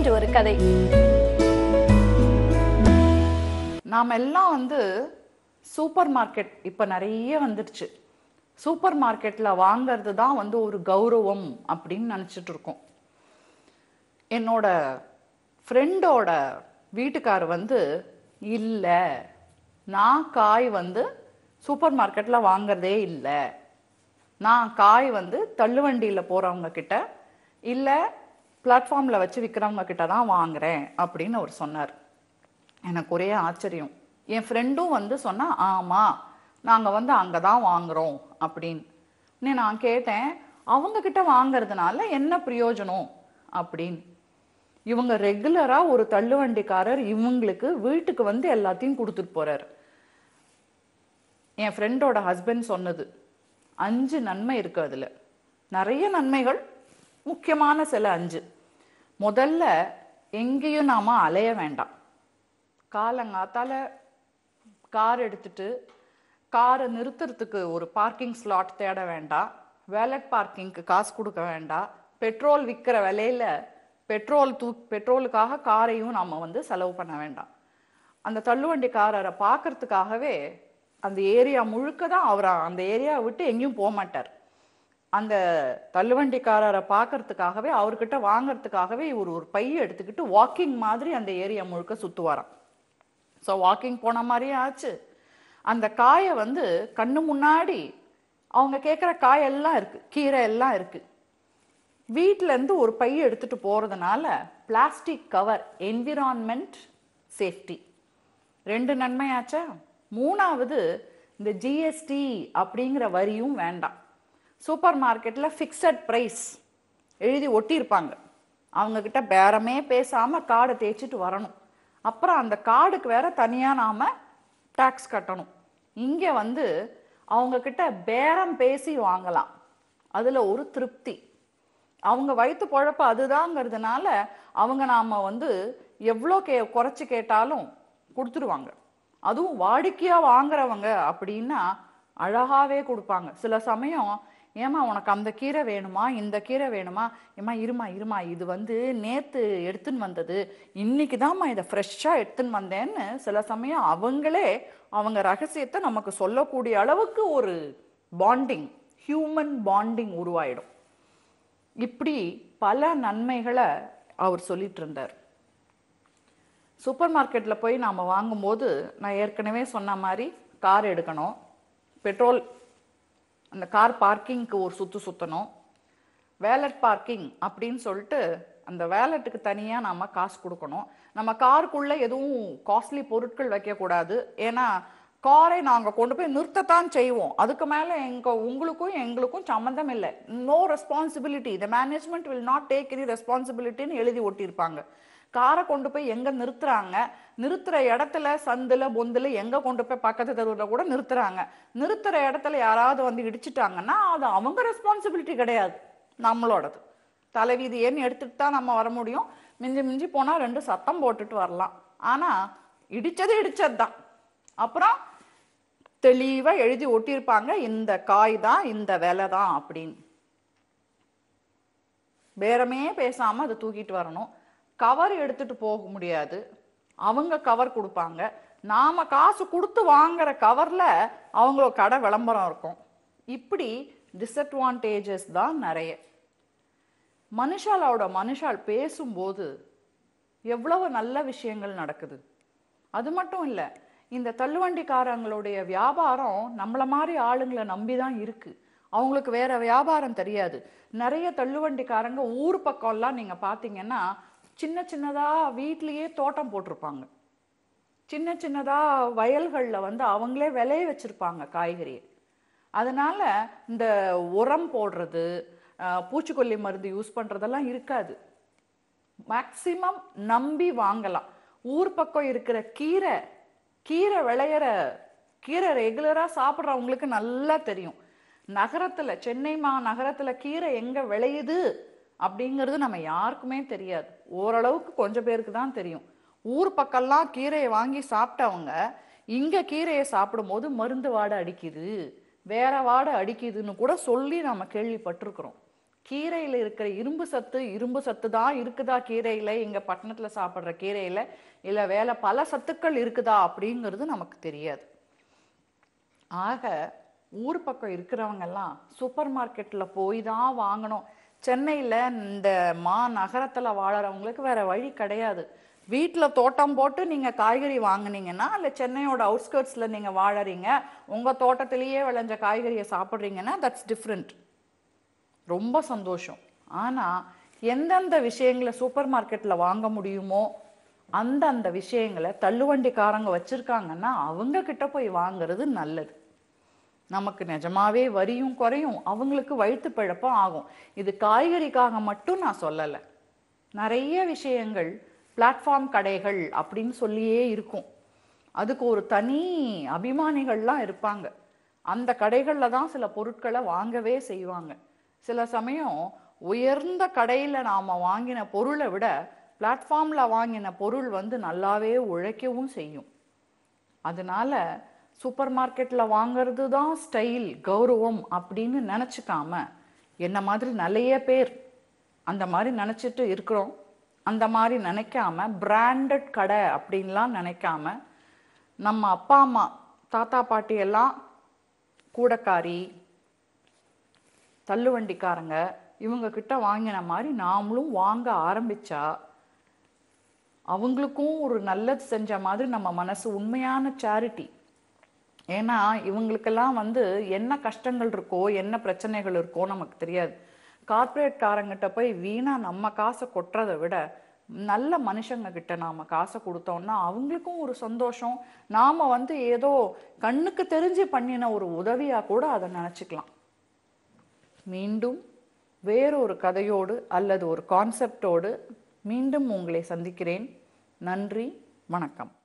இன்று ஒரு கதை நாம் எல்லாம் வந்து சூப்பர் மார்க்கெட் இப்போ நிறைய வந்துடுச்சு சூப்பர் மார்க்கெட்டில் வாங்கிறது தான் வந்து ஒரு கௌரவம் அப்படின்னு நினச்சிட்டு இருக்கோம் என்னோட ஃப்ரெண்டோட வீட்டுக்கார் வந்து இல்லை நான் காய் வந்து சூப்பர் மார்க்கெட்டில் வாங்குறதே இல்லை நான் காய் வந்து தள்ளுவண்டியில் போகிறவங்க கிட்ட இல்லை பிளாட்ஃபார்மில் வச்சு விற்கிறவங்க கிட்ட தான் வாங்குறேன் அப்படின்னு அவர் சொன்னார் எனக்கு ஒரே ஆச்சரியம் என் ஃப்ரெண்டும் வந்து சொன்னா ஆமாம் நாங்கள் வந்து அங்கே தான் வாங்குறோம் அப்படின்னு உடனே நான் கேட்டேன் அவங்க கிட்ட வாங்குறதுனால என்ன பிரயோஜனம் அப்படின்னு இவங்க ரெகுலராக ஒரு தள்ளுவண்டிக்காரர் இவங்களுக்கு வீட்டுக்கு வந்து எல்லாத்தையும் கொடுத்துட்டு போறார் என் ஃப்ரெண்டோட ஹஸ்பண்ட் சொன்னது அஞ்சு நன்மை இருக்கு அதில் நிறைய நன்மைகள் முக்கியமான சில அஞ்சு முதல்ல எங்கேயும் நாம அலைய வேண்டாம் காலங்காத்தால கார் எடுத்துட்டு காரை நிறுத்துறதுக்கு ஒரு பார்க்கிங் ஸ்லாட் தேட வேண்டாம் வேலட் பார்க்கிங்க்கு காசு கொடுக்க வேண்டாம் பெட்ரோல் விற்கிற விலையில பெட்ரோல் தூ பெட்ரோலுக்காக காரையும் நம்ம வந்து செலவு பண்ண வேண்டாம் அந்த தள்ளுவண்டிக்காரரை பார்க்கறதுக்காகவே அந்த ஏரியா முழுக்க தான் அவர் அந்த ஏரியாவை விட்டு எங்கேயும் போக மாட்டார் அந்த தள்ளுவண்டிக்காரரை பார்க்கறதுக்காகவே அவர்கிட்ட வாங்கறதுக்காகவே இவர் ஒரு பைய எடுத்துக்கிட்டு வாக்கிங் மாதிரி அந்த ஏரியா முழுக்க சுத்துவாராம் ஸோ வாக்கிங் போன மாதிரியே ஆச்சு அந்த காயை வந்து கண்ணு முன்னாடி அவங்க கேட்குற காயெல்லாம் இருக்கு கீரை எல்லாம் இருக்கு வீட்ல இருந்து ஒரு பைய எடுத்துட்டு போறதுனால பிளாஸ்டிக் கவர் என்விரான்மெண்ட் சேஃப்டி ரெண்டு நன்மையாச்சா மூணாவது இந்த ஜிஎஸ்டி அப்படிங்கிற வரியும் வேண்டாம் சூப்பர் மார்க்கெட்டில் ஃபிக்ஸட் ப்ரைஸ் எழுதி ஒட்டியிருப்பாங்க அவங்க கிட்ட பேரமே பேசாம கார்டை தேய்ச்சிட்டு வரணும் அப்புறம் அந்த கார்டுக்கு வேற தனியா நாம டாக்ஸ் கட்டணும் இங்க வந்து அவங்க கிட்ட பேரம் பேசி வாங்கலாம் அதுல ஒரு திருப்தி அவங்க வயிற்று பொழப்பு அதுதாங்கிறதுனால அவங்க நாம வந்து எவ்வளோ கே குறைச்சி கேட்டாலும் கொடுத்துருவாங்க அதுவும் வாடிக்கையா வாங்குறவங்க அப்படின்னா அழகாவே கொடுப்பாங்க சில சமயம் ஏமா உனக்கு அந்த கீரை வேணுமா இந்த கீரை வேணுமா ஏமா இருமா இருமா இது வந்து நேத்து எடுத்துன்னு வந்தது இன்னைக்கு தாம்மா இதை ஃப்ரெஷ்ஷாக எடுத்துன்னு வந்தேன்னு சில சமயம் அவங்களே அவங்க ரகசியத்தை நமக்கு சொல்லக்கூடிய அளவுக்கு ஒரு பாண்டிங் ஹியூமன் பாண்டிங் உருவாயிடும் இப்படி பல நன்மைகளை அவர் சொல்லிட்டு இருந்தார் சூப்பர் மார்க்கெட்டில் போய் நாம் வாங்கும்போது நான் ஏற்கனவே சொன்ன மாதிரி கார் எடுக்கணும் பெட்ரோல் அந்த கார் பார்க்கிங்க்கு ஒரு சுற்று சுற்றணும் வேலட் பார்க்கிங் அப்படின்னு சொல்லிட்டு அந்த வேலட்டுக்கு தனியாக நாம் காசு கொடுக்கணும் நம்ம காருக்குள்ளே எதுவும் காஸ்ட்லி பொருட்கள் வைக்கக்கூடாது ஏன்னா காரை நாங்கள் கொண்டு போய் நிறுத்தத்தான் செய்வோம் அதுக்கு மேலே எங்க உங்களுக்கும் எங்களுக்கும் சம்மந்தம் இல்லை no responsibility the management will not take any ரெஸ்பான்சிபிலிட்டின்னு எழுதி ஒட்டியிருப்பாங்க காரை கொண்டு போய் எங்க நிறுத்துறாங்க நிறுத்துற இடத்துல சந்துல பொந்துல எங்க கொண்டு போய் பக்கத்து தெருவில் கூட நிறுத்துறாங்க நிறுத்துற இடத்துல யாராவது வந்து இடிச்சிட்டாங்கன்னா அது அவங்க ரெஸ்பான்சிபிலிட்டி கிடையாது நம்மளோடது தலைவீதியேன்னு எடுத்துட்டு தான் நம்ம வர முடியும் மிஞ்சி மிஞ்சி போனா ரெண்டு சத்தம் போட்டுட்டு வரலாம் ஆனா இடிச்சது இடிச்சது தான் அப்புறம் தெளிவா எழுதி ஒட்டியிருப்பாங்க இந்த காய் தான் இந்த விலை தான் அப்படின்னு பேரமே பேசாம அதை தூக்கிட்டு வரணும் கவர் எடுத்துட்டு போக முடியாது அவங்க கவர் கொடுப்பாங்க நாம காசு கொடுத்து வாங்குற கவர்ல அவங்களோட கடை விளம்பரம் இருக்கும் இப்படி டிஸ்அட்வான்டேஜஸ் தான் நிறைய மனுஷாலோட மனுஷால் பேசும்போது எவ்வளவு நல்ல விஷயங்கள் நடக்குது அது மட்டும் இல்லை இந்த தள்ளுவண்டிக்காரங்களுடைய வியாபாரம் நம்மள மாதிரி ஆளுங்களை நம்பி தான் இருக்கு அவங்களுக்கு வேற வியாபாரம் தெரியாது நிறைய தள்ளுவண்டிக்காரங்க ஊர் பக்கம்லாம் நீங்க பார்த்தீங்கன்னா சின்ன சின்னதா வீட்லயே தோட்டம் போட்டிருப்பாங்க சின்ன சின்னதா வயல்களில் வந்து அவங்களே விளைய வச்சிருப்பாங்க காய்கறியை அதனால இந்த உரம் போடுறது அஹ், பூச்சிக்கொல்லி மருந்து யூஸ் பண்றதெல்லாம் இருக்காது மேக்சிமம் நம்பி வாங்கலாம் ஊர் பக்கம் இருக்கிற கீரை கீரை விளையிற கீரை ரெகுலராக சாப்பிட்றவங்களுக்கு நல்லா தெரியும் நகரத்துல சென்னை மா நகரத்துல கீரை எங்க விளையுது அப்படிங்கிறது நம்ம யாருக்குமே தெரியாது ஓரளவுக்கு கொஞ்சம் பேருக்கு தான் தெரியும் ஊர் பக்கம்லாம் கீரையை வாங்கி சாப்பிட்டவங்க இங்க கீரையை சாப்பிடும்போது மருந்து வாடை அடிக்குது வேற வாடை அடிக்குதுன்னு கூட சொல்லி நம்ம கேள்விப்பட்டிருக்கிறோம் கீரையில் இருக்கிற இரும்பு சத்து இரும்பு சத்து தான் இருக்குதா கீரையில் இங்கே பட்டணத்தில் சாப்பிட்ற கீரையில் இல்லை வேலை பல சத்துக்கள் இருக்குதா அப்படிங்கிறது நமக்கு தெரியாது ஆக ஊர் பக்கம் இருக்கிறவங்கெல்லாம் சூப்பர் மார்க்கெட்டில் போய் தான் வாங்கணும் சென்னையில் இந்த மா நகரத்தில் வாழறவங்களுக்கு வேற வழி கிடையாது வீட்டில் தோட்டம் போட்டு நீங்கள் காய்கறி வாங்குனீங்கன்னா இல்லை சென்னையோட அவுட்ஸ்கர்ட்ஸில் நீங்கள் வாழறீங்க உங்கள் தோட்டத்திலேயே விளைஞ்ச காய்கறியை சாப்பிட்றீங்கன்னா தட்ஸ் டிஃப்ரெண்ட் ரொம்ப சந்தோஷம் ஆனால் எந்தெந்த விஷயங்களை சூப்பர் மார்க்கெட்டில் வாங்க முடியுமோ அந்த அந்த விஷயங்களை தள்ளுவண்டிக்காரங்க வச்சுருக்காங்கன்னா அவங்க கிட்ட போய் வாங்குறது நல்லது நமக்கு நிஜமாவே வரியும் குறையும் அவங்களுக்கு வயிற்று பிழப்பும் ஆகும் இது காய்கறிக்காக மட்டும் நான் சொல்லலை நிறைய விஷயங்கள் பிளாட்ஃபார்ம் கடைகள் அப்படின்னு சொல்லியே இருக்கும் அதுக்கு ஒரு தனி அபிமானிகள்லாம் இருப்பாங்க அந்த கடைகளில் தான் சில பொருட்களை வாங்கவே செய்வாங்க சில சமயம் உயர்ந்த கடையில் நாம் வாங்கின பொருளை விட பிளாட்ஃபார்மில் வாங்கின பொருள் வந்து நல்லாவே உழைக்கவும் செய்யும் அதனால சூப்பர் மார்க்கெட்டில் வாங்குறது தான் ஸ்டைல் கௌரவம் அப்படின்னு நினச்சிக்காம என்ன மாதிரி நிறைய பேர் அந்த மாதிரி நினச்சிட்டு இருக்கிறோம் அந்த மாதிரி நினைக்காம பிராண்டட் கடை அப்படின்லாம் நினைக்காம நம்ம அப்பா அம்மா தாத்தா பாட்டி எல்லாம் கூடக்காரி தள்ளுவண்டிக்காரங்க இவங்க கிட்ட வாங்கின மாதிரி நாமளும் வாங்க ஆரம்பிச்சா அவங்களுக்கும் ஒரு நல்லது செஞ்ச மாதிரி நம்ம மனசு உண்மையான சேரிட்டி ஏன்னா இவங்களுக்கெல்லாம் வந்து என்ன கஷ்டங்கள் இருக்கோ என்ன பிரச்சனைகள் இருக்கோ நமக்கு தெரியாது கார்ப்பரேட் காரங்கிட்ட போய் வீணா நம்ம காசை கொட்டுறதை விட நல்ல மனுஷங்க கிட்ட நாம காசை கொடுத்தோம்னா அவங்களுக்கும் ஒரு சந்தோஷம் நாம வந்து ஏதோ கண்ணுக்கு தெரிஞ்சு பண்ணின ஒரு உதவியா கூட அதை நினச்சிக்கலாம் மீண்டும் வேறொரு கதையோடு அல்லது ஒரு கான்செப்டோடு மீண்டும் உங்களை சந்திக்கிறேன் நன்றி வணக்கம்